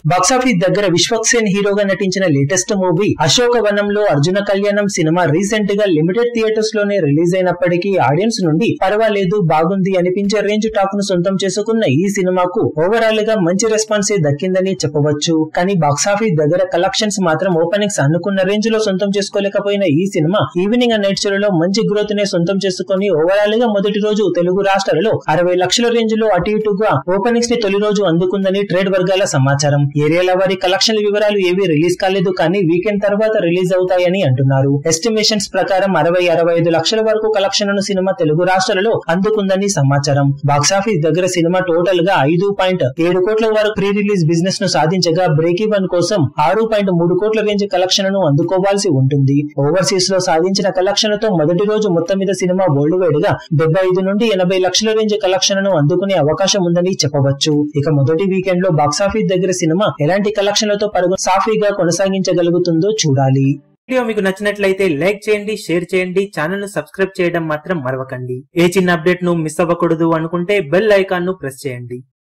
box office దగ్గర విశ్వక్సేన్ హీరోగా నటించిన లేటెస్ట్ మూవీ అశోక వనంలో అర్జున కళ్యాణం సినిమా రీసెంట్ గా లిమిటెడ్ థియేటర్స్ లోనే రిలీజ్ అయినప్పటికీ ఆడియన్స్ నుండి పర్వాలేదు బాగుంది అనిపించే రేంజ్ టాక్ ను సొంతం చేసుకున్న ఈ సినిమాకు ఓవరాల్ గా మంచి రెస్పాన్స్ దక్కిందని చెప్పవచ్చు కానీ బాక్సాఫీస్ దగ్గర కలెక్షన్స్ మాత్రం ఓపెనింగ్స్ అనుకున్న రేంజ్ లో సొంతం చేసుకోలేకపోయిన ఈ సినిమా ఈవినింగ్ అండ్ నైట్ షోలలో మంచి గ్రోత్ నే సొంతం చేసుకుని ఓవరాల్ గా మొదటి రోజు తెలుగు రాష్ట్రాలలో అరవై లక్షల రేంజ్ లో అటు ఇటుగా ఓపెనింగ్స్ ని తొలి రోజు అందుకుందని ట్రేడ్ వర్గాల సమాచారం ఏరియాల వారి కలెక్షన్ వివరాలు ఏవి రిలీజ్ కాలేదు కానీ వీకెండ్ తర్వాత రిలీజ్ అవుతాయని అంటున్నారు ఎస్టిమేషన్స్ ప్రకారం అరవై అరవై ఐదు లక్షల వరకు కలెక్షన్ సినిమా తెలుగు రాష్ట్రాలలో అందుకుందని సమాచారం బాక్సాఫీస్ దగ్గర సినిమా టోటల్ గా ఐదు పాయింట్ ఏడు కోట్ల వరకు ప్రీ రిలీజ్ బిజినెస్ ను సాధించగా బ్రేక్ ఈవెన్ కోసం ఆరు పాయింట్ మూడు కోట్ల రేంజ్ కలెక్షన్ ను అందుకోవాల్సి ఉంటుంది ఓవర్సీస్ లో సాధించిన కలెక్షన్లతో మొదటి రోజు మొత్తం మీద సినిమా వరల్డ్ వైడ్ గా డెబ్బై ఐదు నుండి ఎనభై లక్షల రేంజ్ కలెక్షన్ ను అందుకునే అవకాశం ఉందని చెప్పవచ్చు ఇక మొదటి వీకెండ్ లో బాక్సాఫీస్ దగ్గర సినిమా ఎలాంటి కలెక్షన్లతో పరుగు సాఫీగా కొనసాగించగలుగుతుందో చూడాలి వీడియో మీకు నచ్చినట్లయితే లైక్ చేయండి షేర్ చేయండి ఛానల్ ను సబ్స్క్రైబ్ చేయడం మాత్రం మరవకండి ఏ చిన్న అప్డేట్ ను మిస్ అవ్వకూడదు అనుకుంటే బెల్ ఐకాన్ ను ప్రెస్ చేయండి